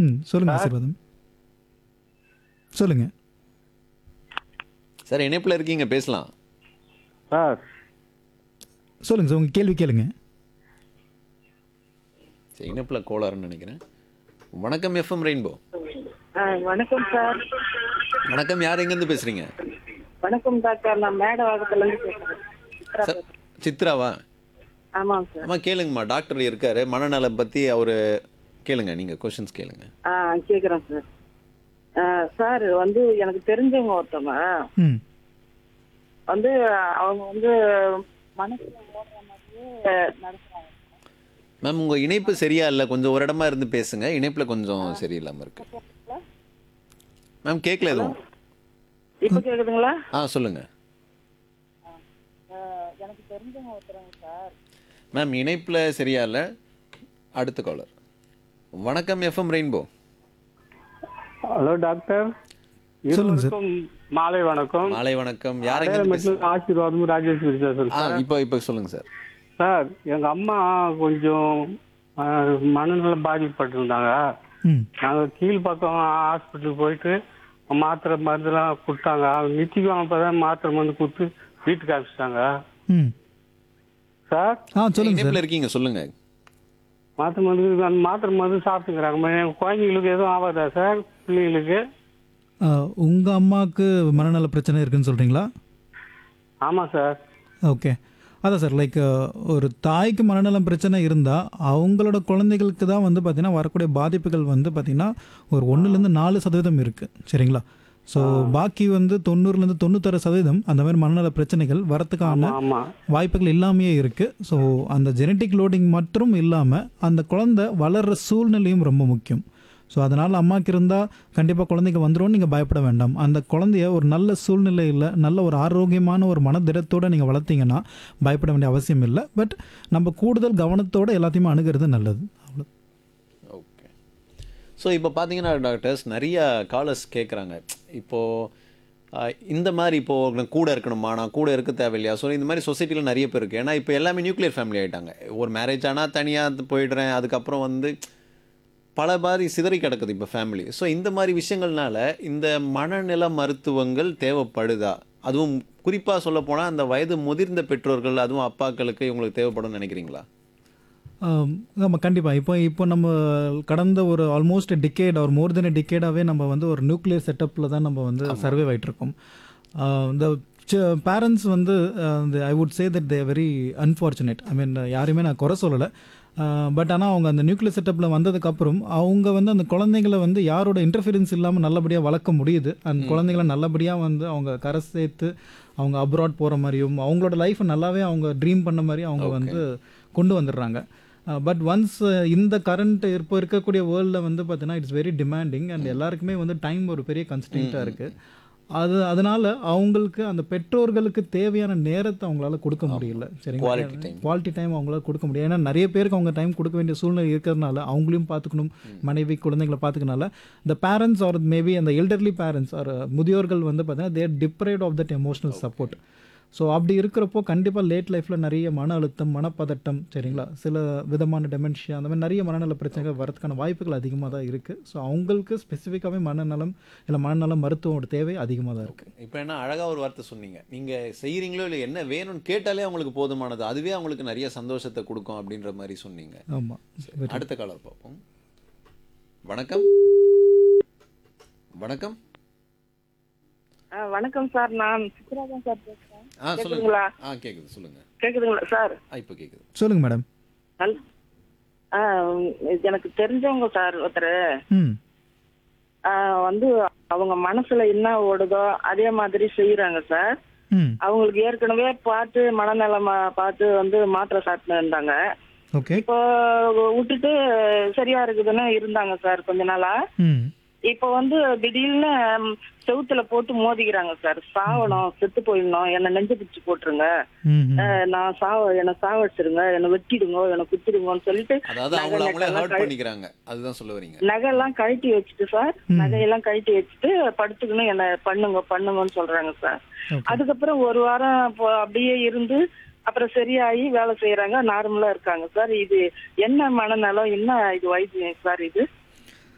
ம் சொல்லுங்க ஆசீர்வாதம் சொல்லுங்க சார் இணைப்பில் இருக்கீங்க பேசலாம் சார் சொல்லுங்க சார் உங்க கேள்வி கேளுங்க சரி இணைப்பில் கோளாறுன்னு நினைக்கிறேன் வணக்கம் எஃப்எம் ரெயின்போ ஆ, வணக்கம் சார் வணக்கம் யார் எங்கேருந்து பேசுறீங்க வணக்கம் டாக்டர் நான் மேடவாக்கத்துல இருந்து பேசுறேன் சித்ரா சார் சித்ராவா ஆமாங்க சார் ஆமா கேளுங்கம்மா டாக்டர் இருக்காரு மனநலம் பத்தி அவரு கேளுங்க நீங்க கொஸ்டின்ஸ் கேளுங்க ஆ கேக்குறேன் சார் ஆ, சார் வந்து எனக்கு தெரிஞ்சவங்க ஒருத்தவங்க ம் வந்து அவங்க வந்து மனசுல ஓடுற மாதிரியே நடத்துறாங்க மேம் உங்க இணைப்பு சரியா இல்லை கொஞ்சம் ஒரு இடமா இருந்து பேசுங்க இணைப்புல கொஞ்சம் சரியில்லாம இருக்கு மேம் கேட்கல எதுவும் இப்ப கேக்குதுங்களா ஆ சொல்லுங்க ஆ, எனக்கு தெரிஞ்சவங்க ஒருத்தவங்க சார் மேம் இணைப்புல சரியா இல்லை அடுத்த காலர் வணக்கம் எஃப்எம் ரெயின்போ ஹலோ டாக்டர் சொல்லுங்க சார். இருவருக்கும் மாலை வணக்கம் மாலை வணக்கம் யார் எங்க பேசுறீங்க அடையாளமேட்டில் ஆசீர்வாதம் ராஜேஷ் பேசுறேன் ஆ சார் இப்போ இப்போ சொல்லுங்க சார் சார் எங்க அம்மா கொஞ்சம் ஆ, மனநல பாதிக்கப்பட்டிருந்தாங்க ம் நாங்க கீழ்பக்கம் ஹாஸ்பிட்டலுக்கு போயிட்டு மாத்திரை மருந்துலாம் கொடுத்தாங்க நித்தியம் அப்பதான் மாத்திரை மருந்து கொடுத்து வீட்டுக்கு அனுப்பிச்சிட்டாங்க ம் சார் ஆ சொல்லுங்க சார் இணைப்புல இருக்கீங்க சொல்லுங்க மாத்திரை மருந்து அந்த மாத்திரை மருந்து சாப்பிட்டுக்கிறாங்க என் குழந்தைங்களுக்கு எதுவும் ஆகாதா சார் பிள்ளைங்களுக்கு ஆ, உங்க அம்மாவுக்கு மனநல பிரச்சனை இருக்குன்னு சொல்றீங்களா ஆமா சார் ஓகே அதான் சார் லைக் ஒரு தாய்க்கு மனநலம் பிரச்சனை இருந்தால் அவங்களோட குழந்தைகளுக்கு தான் வந்து பார்த்திங்கன்னா வரக்கூடிய பாதிப்புகள் வந்து பார்த்திங்கன்னா ஒரு ஒன்றுலேருந்து நாலு சதவீதம் இருக்குது சரிங்களா ஸோ பாக்கி வந்து தொண்ணூறுலேருந்து தொண்ணூத்தாறு சதவீதம் அந்த மாதிரி மனநல பிரச்சனைகள் வரத்துக்கான ஆமா வாய்ப்புகள் இல்லாமையே இருக்குது ஸோ அந்த ஜெனட்டிக் லோடிங் மட்டும் இல்லாமல் அந்த குழந்தை வளர்கிற சூழ்நிலையும் ரொம்ப முக்கியம் ஸோ அதனால் அம்மாக்கு இருந்தால் கண்டிப்பாக குழந்தைங்க வந்துடும் நீங்கள் பயப்பட வேண்டாம் அந்த குழந்தைய ஒரு நல்ல சூழ்நிலையில் நல்ல ஒரு ஆரோக்கியமான ஒரு மனதிடத்தோடு நீங்கள் வளர்த்தீங்கன்னா பயப்பட வேண்டிய அவசியம் இல்லை பட் நம்ம கூடுதல் கவனத்தோடு எல்லாத்தையுமே அணுகிறது நல்லது அவ்வளோ ஓகே ஸோ இப்போ பார்த்தீங்கன்னா டாக்டர்ஸ் நிறைய காலர்ஸ் கேட்குறாங்க இப்போது இந்த மாதிரி இப்போது நான் கூட இருக்கணுமா நான் கூட இருக்க தேவையில்லையா ஸோ இந்த மாதிரி சொசைட்டியில் நிறைய பேர் இருக்குது ஏன்னா இப்போ எல்லாமே நியூக்ளியர் ஃபேமிலி ஆகிட்டாங்க ஒரு மேரேஜ் ஆனால் தனியாக போயிடுறேன் அதுக்கப்புறம் வந்து பல மாதிரி சிதறி கிடக்குது இப்போ ஃபேமிலி ஸோ இந்த மாதிரி விஷயங்கள்னால இந்த மனநல மருத்துவங்கள் தேவைப்படுதா அதுவும் குறிப்பாக சொல்ல போனால் அந்த வயது முதிர்ந்த பெற்றோர்கள் அதுவும் அப்பாக்களுக்கு இவங்களுக்கு தேவைப்படும்னு நினைக்கிறீங்களா ஆமாம் கண்டிப்பாக இப்போ இப்போ நம்ம கடந்த ஒரு ஆல்மோஸ்ட் டிகேட் ஒரு மோர் தென் டிகேடாகவே நம்ம வந்து ஒரு நியூக்ளியர் செட்டப்பில் தான் நம்ம வந்து சர்வே ஆகிட்டுருக்கோம் இந்த பேரண்ட்ஸ் வந்து I would say that they very unfortunate I mean யாரையுமே நான் குறை சொல்லலை பட் ஆனால் அவங்க அந்த நியூக்ளியர் செட்டப்பில் வந்ததுக்கப்புறம் அவங்க வந்து அந்த குழந்தைங்களை வந்து யாரோட இன்டர்ஃபியரன்ஸ் இல்லாமல் நல்லபடியாக வளர்க்க முடியுது அந்த குழந்தைங்களை நல்லபடியாக வந்து அவங்க கரை சேர்த்து அவங்க அப்ராட் போகிற மாதிரியும் அவங்களோட லைஃப்பை நல்லாவே அவங்க ட்ரீம் பண்ண மாதிரி அவங்க வந்து கொண்டு வந்துடுறாங்க பட் ஒன்ஸ் இந்த கரண்ட் இப்போ இருக்கக்கூடிய வேர்ல்டில் வந்து பார்த்தீங்கன்னா இட்ஸ் வெரி டிமாண்டிங் அண்ட் எல்லாருக்குமே வந்து டைம் ஒரு பெரிய கன்ஸ்டன்ட்டாக இருக்குது அது அதனால அவங்களுக்கு அந்த பெற்றோர்களுக்கு தேவையான நேரத்தை அவங்களால கொடுக்க முடியல சரிங்களா Quality time. குவாலிட்டி டைம் அவங்களால கொடுக்க முடியும் ஏன்னா நிறைய பேருக்கு அவங்க டைம் கொடுக்க வேண்டிய சூழ்நிலை இருக்கிறதுனால அவங்களையும் பார்த்துக்கணும் மனைவி குழந்தைங்களை பார்த்துக்கனால இந்த பேரண்ட்ஸ் ஆர் மேபி அந்த எல்டர்லி பேரண்ட்ஸ் ஆர் முதியோர்கள் வந்து பார்த்தீங்கன்னா they're deprived of that emotional support so அப்படி இருக்கிறப்போ கண்டிப்பாக லேட் லைஃப்பில் நிறைய மன அழுத்தம் மனப்பதட்டம் சரிங்களா சில விதமான டெமென்ஷியா அந்த மாதிரி நிறைய மனநல பிரச்சனைகள் வரதுக்கான வாய்ப்புகள் அதிகமாக தான் இருக்குது ஸோ அவங்களுக்கு ஸ்பெசிஃபிக்காகவே மனநலம் இல்லை மனநல மருத்துவமோட தேவை அதிகமாக தான் இருக்குது இப்போ என்ன அழகா ஒரு வார்த்தை சொன்னீங்க நீங்க செய்றீங்களோ இல்லை என்ன வேணும்னு கேட்டாலே அவங்களுக்கு போதுமானது அதுவே அவங்களுக்கு நிறைய சந்தோஷத்தை கொடுக்கும் அப்படின்ற மாதிரி சொன்னீங்க ஆமாம் அடுத்த காலர் பார்ப்போம் வணக்கம் வணக்கம் ஆ, வணக்கம் சார் நான் சித்ரா தான் சார் பேசுறேன் ஆ சொல்லுங்க கேக்குதுங்களா? ஆ கேக்குது சொல்லுங்க கேக்குதுங்களா சார் ஆ இப்போ கேக்குது சொல்லுங்கள் மேடம் நல் ஆ, எனக்கு தெரிஞ்சவங்க சார் ஒருத்தர் ம் ஆ, வந்து அவங்க மனசுல என்ன ஓடுதோ அதே மாதிரி செய்யறாங்க சார் ம் அவங்களுக்கு ஏற்கனவே பார்த்து மனநலம் பார்த்து வந்து மாத்திரை சாப்பிட்டு இருந்தாங்க ஓகே இப்போ விட்டுட்டு சரியா இருக்குதுன்னு இருந்தாங்க சார் கொஞ்ச நாளா ம் இப்போ வந்து திடீர்னு ம், செவுத்துல போட்டு மோதிக்கிறாங்க சார் சாவணும் செத்து போயிடணும் என்னை நெஞ்சு பிடிச்சு போட்டுருங்க ம் ம். அஹ், நான் சாவ என்னை சாவடிச்சிருங்க என்னை வெட்டிடுங்க என்னை குத்திடுங்கன்னு சொல்லிட்டு அதாவது நகை அவங்கள அவங்களே நட்டெல்லாம் ஹர்ட் கழட்டி- பண்ணிக்கிறாங்க அதுதான் சொல்ல வரீங்க நகையெல்லாம் கழட்டி வச்சுட்டு சார் நகையெல்லாம் கழட்டி வச்சுட்டு படுத்துக்கணும் என்ன பண்ணுங்க பண்ணுங்கன்னு சொல்றாங்க சார் Okay. அதுக்கப்புறம் ஒரு வாரம் இப்போ அப்படியே இருந்து அப்புறம் சரியாகி வேலை செய்யறாங்க நார்மலா இருக்காங்க சார் இது என்ன மனநலம் என்ன இது வைத்தியம் சார் இது